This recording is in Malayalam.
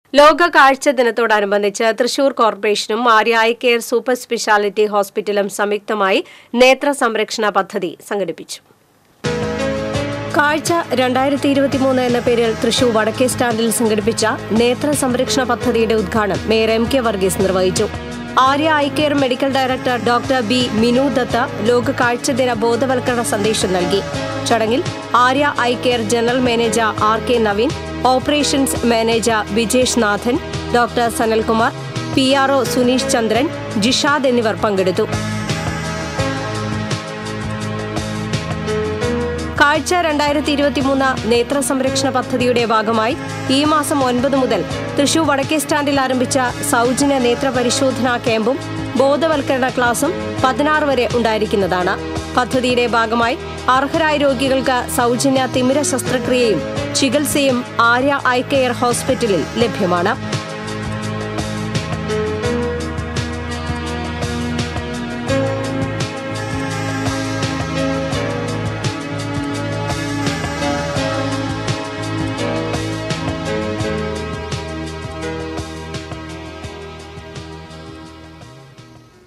ലോക കാഴ്ച ദിനത്തോടനുബന്ധിച്ച് തൃശൂർ കോർപ്പറേഷനും Arya eye care super speciality ഹോസ്പിറ്റലും സംയുക്തമായി നേത്ര സംരക്ഷണ പദ്ധതി സംഘടിപ്പിച്ചു കാഴ്ച രണ്ടായിരത്തി ഇരുപത്തിമൂന്ന് എന്ന പേരിൽ തൃശൂർ വടക്കേ സ്റ്റാൻഡിൽ സംഘടിപ്പിച്ച നേത്ര സംരക്ഷണ പദ്ധതിയുടെ ഉദ്ഘാടനം മേയർ എം കെ വർഗീസ് നിർവഹിച്ചു Arya eye care medical director doctor B Minu Datta ലോക കാഴ്ച ദിന ബോധവൽക്കരണ സന്ദേശം നൽകി ചടങ്ങിൽ Arya eye care general manager R K Naveen operations manager Vijesh Nathan doctor Sanalkumar P R O Suneesh Chandran Jishad എന്നിവർ പങ്കെടുത്തു കാഴ്ച രണ്ടായിരത്തി ഇരുപത്തിമൂന്ന് നേത്ര സംരക്ഷണ പദ്ധതിയുടെ ഭാഗമായി ഈ മാസം ഒൻപത് മുതൽ തൃശൂർ വടക്കേ സ്റ്റാൻഡിൽ ആരംഭിച്ച സൗജന്യ നേത്ര പരിശോധനാ ക്യാമ്പും ബോധവൽക്കരണ ക്ലാസും പതിനാറ് വരെ ഉണ്ടായിരിക്കുന്നതാണ് പദ്ധതിയുടെ ഭാഗമായി അർഹരായ രോഗികൾക്ക് സൗജന്യ തിമിര ശസ്ത്രക്രിയയും ചികിത്സയും ആര്യ ഐ കെയർ ഹോസ്പിറ്റലിൽ ലഭ്യമാണ്